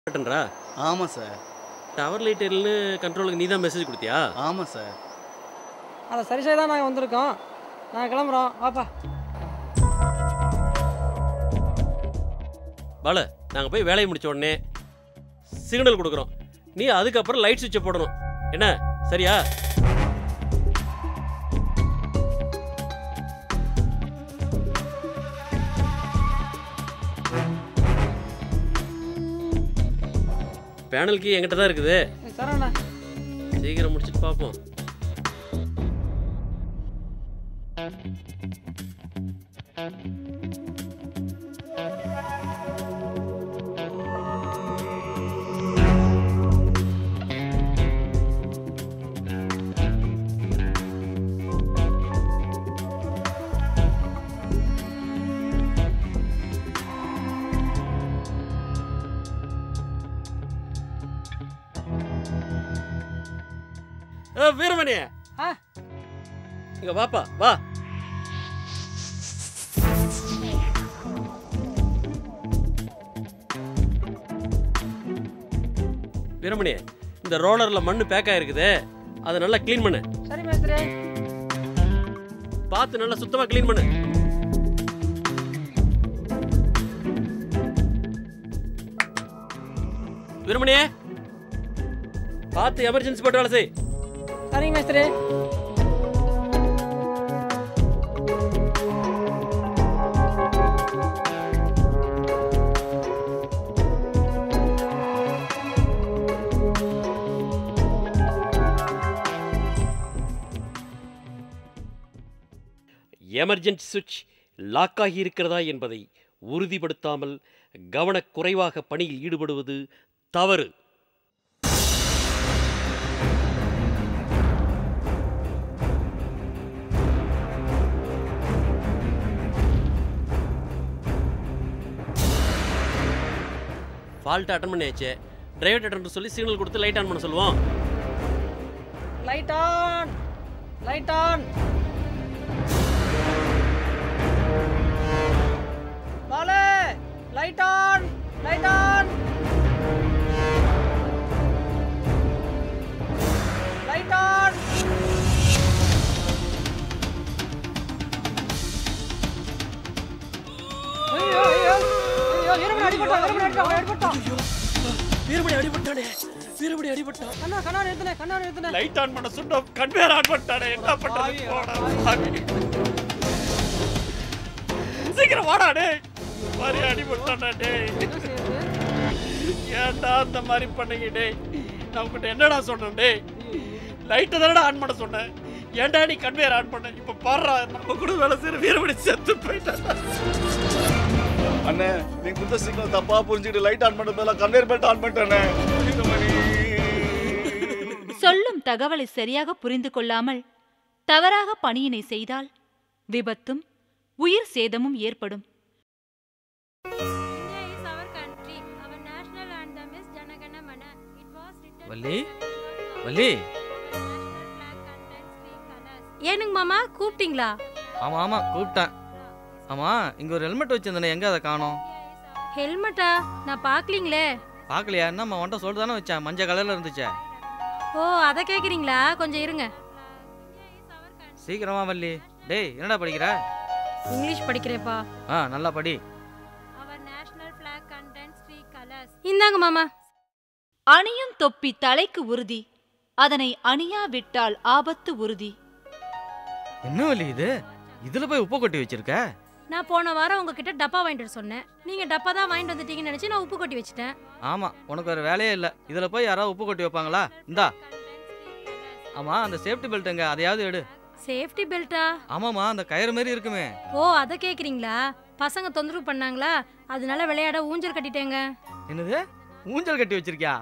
கட்டன்றா ஆமாம் sir tower light எரில்னு கண்ட்ரோலுக்கு நீ தான் மெசேஜ் கொடுத்தியா ஆமாம் சார் அதை சரி செய்ய தான் நாங்கள் வந்திருக்கோம் நாங்கள் கிளம்புறோம் வாப்பா பால நாங்கள் போய் வேலையை முடிச்ச உடனே சிக்னல் கொடுக்குறோம் நீ அதுக்கப்புறம் லைட் சுவிட்சை போடணும் என்ன சரியா பேனல் கீ என்கிட்ட தான் இருக்குது சரவண்ணா சீக்கிரம் முடிச்சுட்டு பார்ப்போம் ஏ, வீரமணி ஆ இங்க வாப்பா வா வீரமணி இந்த ரோலர்ல மண்ணு பேக் ஆயிருக்குது அதை நல்லா க்ளீன் பண்ணு சரி மேஸ்திரி பார்த்து நல்லா சுத்தமா க்ளீன் பண்ணு வீரமணி பார்த்து எமர்ஜென்சி போட்டு வேலை செய் சரிங்க மேஸ்திரி எமர்ஜென்சி சுவிட்ச் லாக் ஆகி இருக்கிறதா என்பதை உறுதிப்படுத்தாமல் கவனக்குறைவாக பணியில் ஈடுபடுவது தவறு ஃபால்ட் அட்டன் பண்ணியாச்சு டிரைவர் அட்டன் சொல்லி சிக்னல் கொடுத்து லைட் ஆன் பண்ண சொல்லுவோம் லைட் ஆன் லைட் ஆன் பாலே light on light on light on ஐயோ ஐயோ ஐயோ இருமணி அடிபட்டான் இருமணி அடிபட்டான் அடிபட்டான் வீரமணி அடிபட்டானே வீரமணி அடிபட்டான் கண்ணா கண்ணா நிறுத்துனே கண்ணா நிறுத்துனே லைட் ஆன் பண்ண சொன்னோம் கன்வேர் ஆன் பண்ணிட்டானே என்ன பண்றது போடா சாமி. சீக்கிரம் வாடா டேய் மாதிரி அடிபட்டானே டேய் என்ன செய்யுது ஏன்டா அந்த மாதிரி பண்ணீங்க டேய் நான் உங்ககிட்ட என்னடா சொன்னேன் டேய் லைட்டை தானடா ஆன் பண்ண சொன்னேன் ஏன்டா நீ கன்வேர் ஆன் பண்ண இப்ப பாடுறா நம்ம கூட வேலை செய்யற வீரமணி செத்து போயிட்டான் அண்ணே நீங்க கொடுத்த சிக்னல் தப்பா புரிஞ்சுக்கிட்டு லைட் ஆன் பண்ண பதிலா கன்வேர் பெல்ட் ஆன் பண்ணிட்டேனே இந்த மணி சொல்லும் தகவலை சரியாக புரிந்து கொள்ளாமல் தவறாக பணியினை செய்தால் விபத்தும் உயிர் சேதமும் ஏற்படும் India is our country. Our national anthem is Jana Gana Mana. It was written Valli? by Valli? Our national flag contains three colors. ஏனுங்க மாமா கூப்பிட்டீங்களா ஆமா ஆமா கூப்பிட்டேன் ஆமா இங்க ஒரு ஹெல்மெட் வச்சிருந்தேனே எங்க அதை காணோம் ஹெல்மெட்டா நான் பார்க்கலீங்களே பார்க்கலையா என்னம்மா உன்ட்ட சொல்லிட்டு தானே வச்சேன் மஞ்சள் கலர்ல இருந்துச்சே ஓ அதை கேட்குறீங்களா கொஞ்சம் இருங்க சீக்கிரமா வள்ளி டேய் என்னடா படிக்கிற இங்கிலீஷ் படிக்கிறேப்பா ஆ நல்லா படி Our national flag contains three colors. இந்தாங்க மாமா அணியும் தொப்பி தலைக்கு உறுதி அதனை அணியாவிட்டால் ஆபத்து உறுதி என்ன வள்ளி இது இதுல போய் உப்பு கொட்டி வச்சிருக்க நான் போன வாரம் உங்ககிட்ட டப்பா வாங்கிட்டு வர சொன்னேன் நீங்க டப்பா தான் வாங்கிட்டு வந்துட்டீங்கன்னு நினைச்சு நான் உப்பு கொட்டி வச்சிட்டேன் ஆமா உனக்கு ஒரு வேலையே இல்ல இதுல போய் யாராவது உப்பு கொட்டி வைப்பாங்களா இந்தா ஆமா அந்த சேஃப்டி பெல்ட் எங்க அதையாவது எடு சேஃப்டி பெல்ட்டா ஆமாமா அந்த கயிறு மாதிரி இருக்குமே ஓ அதை கேக்குறீங்களா பசங்க தொந்தரவு பண்ணாங்களா அதனால விளையாட ஊஞ்சல் கட்டிட்டேங்க என்னது ஊஞ்சல் கட்டி வச்சிருக்கியா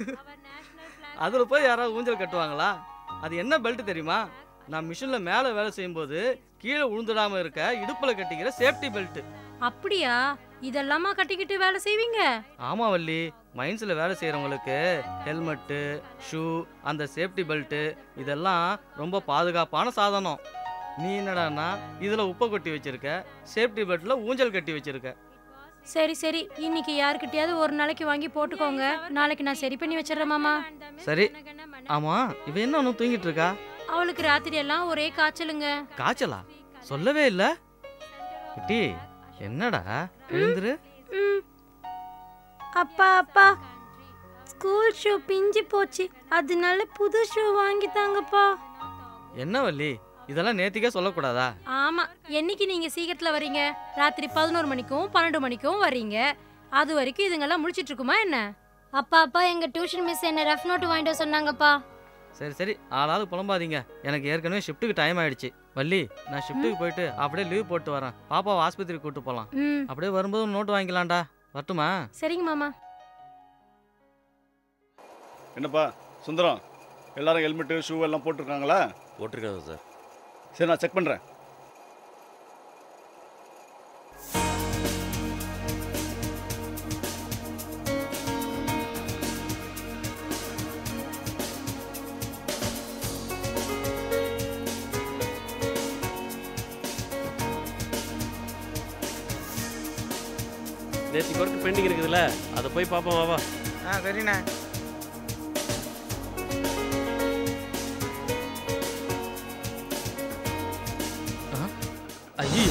அதுல போய் யாராவது ஊஞ்சல் கட்டுவாங்களா அது என்ன பெல்ட் தெரியுமா நான் மிஷின்ல மேல வேலை செய்யும்போது கீழே விழுந்துடாம இருக்க இடுப்புல கட்டிக்கிற சேஃப்டி பெல்ட் அப்படியா இதெல்லாமா கட்டிக்கிட்டு வேலை செய்வீங்க ஆமா வள்ளி மைன்ஸ்ல வேலை செய்யறவங்களுக்கு ஹெல்மெட்டு ஷூ அந்த சேஃப்டி பெல்ட் இதெல்லாம் ரொம்ப பாதுகாப்பான சாதனம் நீ என்னடான்னா இதுல உப்பை கொட்டி வச்சிருக்க சேஃப்டி பெல்ட்ல ஊஞ்சல் கட்டி வச்சிருக்க சரி சரி இன்னைக்கு யாருக்கிட்டயாவது ஒரு நாளைக்கு வாங்கி போட்டுக்கோங்க நாளைக்கு நான் சரி பண்ணி வச்சிடுறேன் மாமா சரி ஆமா இவ என்ன ஒன்றும் தூங்கிட்டு இருக்கா அவளுக்கு ராத்திரி எல்லாம் ஒரே காய்ச்சலுங்க காய்ச்சலா சொல்லவே இல்ல குட்டி என்னடா எழுந்துரு ம். அப்பா அப்பா ஸ்கூல் ஷூ பிஞ்சு போச்சு அதனால புது ஷூ வாங்கி தாங்கப்பா என்ன வள்ளி இதெல்லாம் நேத்திக்கே சொல்லக்கூடாதா ஆமா என்னைக்கு நீங்க சீக்கிரத்துல வரீங்க ராத்திரி பதினோரு மணிக்கும் பன்னெண்டு மணிக்கும் வர்றீங்க அது வரைக்கும் இதுங்கெல்லாம் முழிச்சிட்டு இருக்குமா என்ன அப்பா அப்பா எங்க டியூஷன் மிஸ் என்ன ரஃப் நோட் வாங்கிட்டு வர சொன்னாங்கப்பா சரி சரி ஆளாவது புலம்பாதீங்க எனக்கு ஏற்கனவே ஷிஃப்ட்டுக்கு டைம் ஆயிடுச்சு வள்ளி நான் ஷிஃப்ட்டுக்கு போயிட்டு அப்படியே லீவ் போட்டு வரேன் பாப்பாவை ஆஸ்பத்திரிக்கு கூட்டு போகலாம் ம் அப்படியே வரும்போது நோட்டு வாங்கிக்கலாம்டா வரட்டுமா சரிங்க மாமா என்னப்பா சுந்தரம் எல்லாரும் ஹெல்மெட்டு ஷூ எல்லாம் போட்டிருக்காங்களா போட்டிருக்காங்க சார் சரி நான் செக் பண்ணுறேன் நேற்று ஒர்க் பெண்டிங் இருக்குதுல்ல அதை போய் பார்ப்போம் வா வா ஆ சரிண்ணே ஐயோ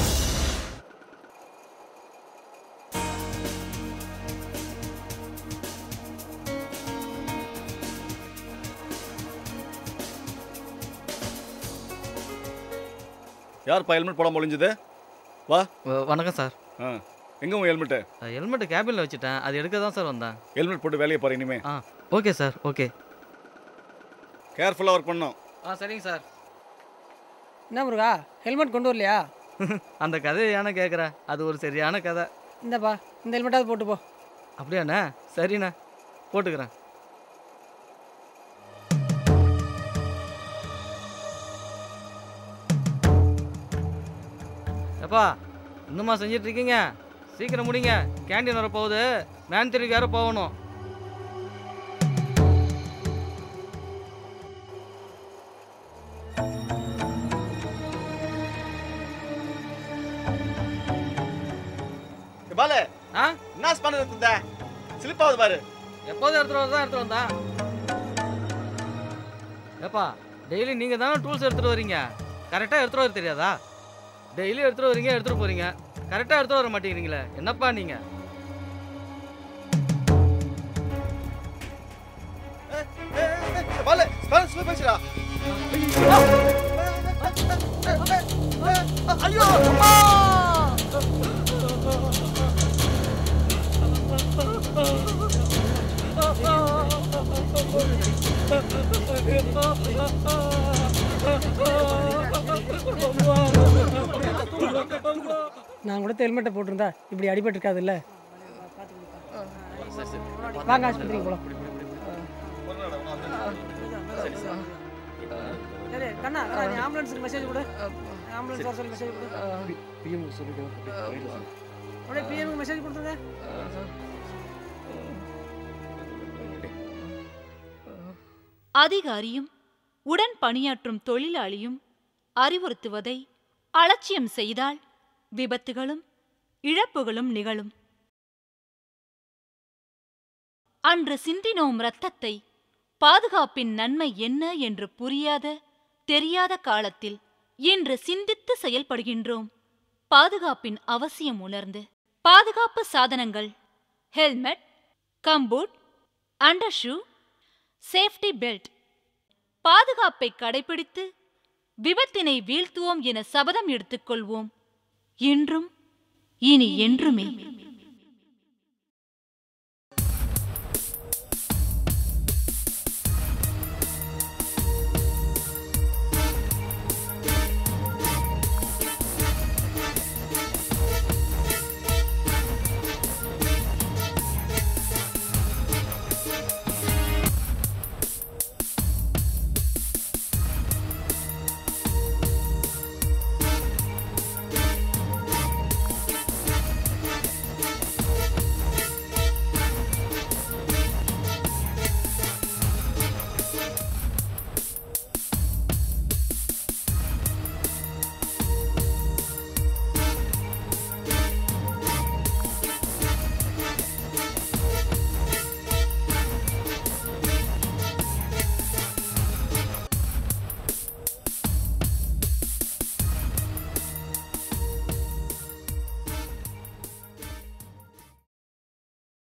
யார்ப்பா ஹெல்மெட் போடாம ஒளிஞ்சுது வா வ- வணக்கம் சார் ஆ எங்கே உன் ஹெல்மெட்டு ஹெல்மெட் கேபினில் வச்சுட்டேன் அது எடுக்க தான் சார் வந்தேன் ஹெல்மெட் போட்டு வேலையை பாரு இனிமே ஆ ஓகே சார் ஓகே கேர்ஃபுல்லாக ஒர்க் பண்ணணும் ஆ சரிங்க சார் என்ன முருகா ஹெல்மெட் கொண்டு வரலையா அந்த கதையை ஏன்னா கேட்குற அது ஒரு சரியான கதை இந்தப்பா இந்த ஹெல்மெட்டாவது போட்டு போ அப்படியாண்ணே சரிண்ணே போட்டுக்கிறேன் எப்பா இன்னுமா செஞ்சிட்டு இருக்கீங்க சீக்கிரம் முடிங்க கேண்டீன் வர போகுது மேன் தெருக்கு யாரோ போகணும் பாலு ஆ என்ன ஸ்பான் இருந்த ஸ்லிப் ஆகுது பாரு எப்போதும் எடுத்துகிட்டு வரதான் எடுத்துகிட்டு வந்தா ஏப்பா டெய்லி நீங்கள் தானே டூல்ஸ் எடுத்துகிட்டு வரீங்க கரெக்டாக எடுத்துகிட்டு வர தெரியாதா டெய்லி எடுத்துகிட்டு வரீங்க எடுத்துகிட்டு போகிறீங்க கரெக்டாக எடுத்துகிட்டு வர மாட்டேங்கிறீங்களே என்னப்பா நீங்கள் பாலு ஸ்பான் ஸ்லிப் ஆச்சுடா ஐயோ அம்மா நான் கூட ஹெல்மெட்டை போட்டிருந்தா இப்படி அடிபட்டு இருக்காதுல்ல வாங்க ஆஸ்பத்திரிக்கு போகலாம் சரி கண்ணா அண்ணா, நீ ஆம்புலன்ஸுக்கு மெசேஜ் கொடு ஆம்புலன்ஸ் வர சொல்லி மெசேஜ் கொடு அப்படியே பிஎம்க்கு மெசேஜ் கொடுத்துருங்க அதிகாரியும் உடன் பணியாற்றும் தொழிலாளியும் அறிவுறுத்துவதை அலட்சியம் செய்தால் விபத்துகளும் இழப்புகளும் நிகழும் அன்று சிந்தினோம் இரத்தத்தை பாதுகாப்பின் நன்மை என்ன என்று புரியாத தெரியாத காலத்தில் இன்று சிந்தித்து செயல்படுகின்றோம் பாதுகாப்பின் அவசியம் உணர்ந்து பாதுகாப்பு சாதனங்கள் helmet gumboot under shoe safety belt பாதுகாப்பை கடைபிடித்து விபத்தினை வீழ்த்துவோம் என சபதம் எடுத்துக்கொள்வோம் இன்றும் இனி என்றுமே